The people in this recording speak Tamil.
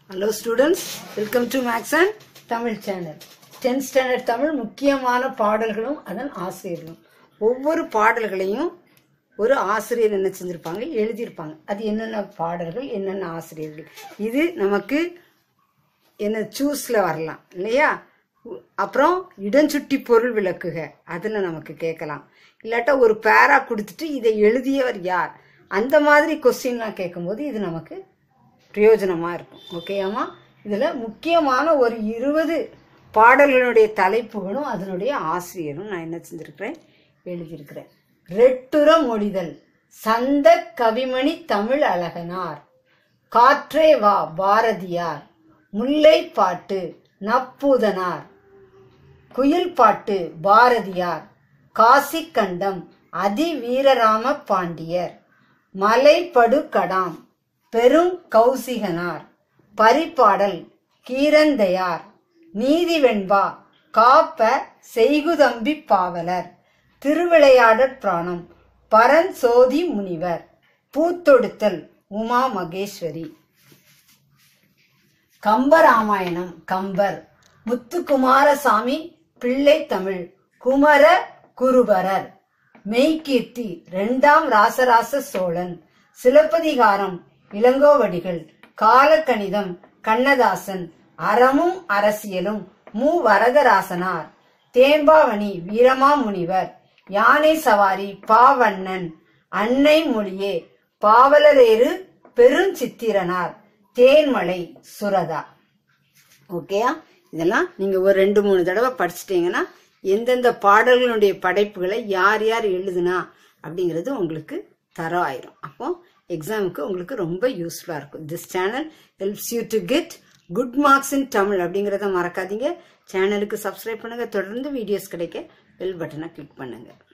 hello students welcome to Max and Tamil channel tenth standard Tamil முக்கியமான பாடல்களும் அதன் ஆசிரியர்களும் ஒவ்வொரு பாடல்களையும் ஒரு ஆசிரியர் என்ன செஞ்சிருப்பாங்க எழுதியிருப்பாங்க அது என்னென்ன பாடல்கள் என்னென்ன ஆசிரியர்கள் இது நமக்கு என்ன சூஸ்ல வரலாம் இல்லையா உ- அப்புறம் இடஞ்சுட்டி பொருள் விளக்குக அதில் நமக்கு கேட்கலாம் இல்லாட்டா ஒரு பேரா கொடுத்துட்டு இதை எழுதியவர் யார் அந்த மாதிரி கொஸ்டின்லாம் கேட்கும்போது இது நமக்கு பிரயோஜனமாக இருக்கும் ஓகேயாமா இதில் முக்கியமான ஒரு இருபது பாடல்களுடைய தலைப்புகளும் அதனுடைய ஆசிரியரும் நான் என்ன செஞ்சுருக்கிறேன் எழுதியிருக்கிறேன் ரெட்டுற மொழிதல் சந்த கவிமணி தமிழ் அழகனார் காற்றே வா பாரதியார் முல்லை பாட்டு நப்பூதனார் குயில் பாட்டு பாரதியார் காசி கண்டம் அதிவீரராம பாண்டியர் மலைப்படு கடாம் பெரும் கௌசிகனார் பரிபாடல் கீரந்தையார் நீதிவெண்பா காப்ப செய்குதம்பி பாவலர் திருவிளையாடற் பிராணம் பரஞ்சோதி முனிவர் பூத்தொடுத்தல் உமா மகேஸ்வரி கம்பராமாயணம் கம்பர் முத்துக்குமாரசாமி பிள்ளை தமிழ் குமர குருபரர் மெய்கீர்த்தி இரண்டாம் ராசராச சோழன் சிலப்பதிகாரம் இளங்கோவடிகள் காலக்கணிதம் கண்ணதாசன் அறமும் அரசியலும் மு வரதராசனார் தேம்பாவணி வீரமாமுனிவர் யானை சவாரி பாவண்ணன் அன்னை மொழியே பாவலரேறு பெருஞ்சித்திரனார் தேன்மலை சுரதா ஓகேயா இதெல்லாம் நீங்க ஒரு ரெண்டு மூணு தடவை படிச்சிட்டீங்கன்னா எந்தெந்த பாடல்களுடைய படைப்புகளை யார் யார் எழுதுனா அப்படிங்கிறது உங்களுக்கு தரம் ஆயிரும் அப்போ எக்ஸாமுக்கு உங்களுக்கு ரொம்ப யூஸ்ஃபுல்லா இருக்கும் this channel helps you to get good marks in Tamil அப்படிங்கிறத மறக்காதீங்க சேனலுக்கு சப்ஸ்கிரைப் பண்ணுங்க தொடர்ந்து வீடியோஸ் கிடைக்க பெல் பட்டனை கிளிக் பண்ணுங்க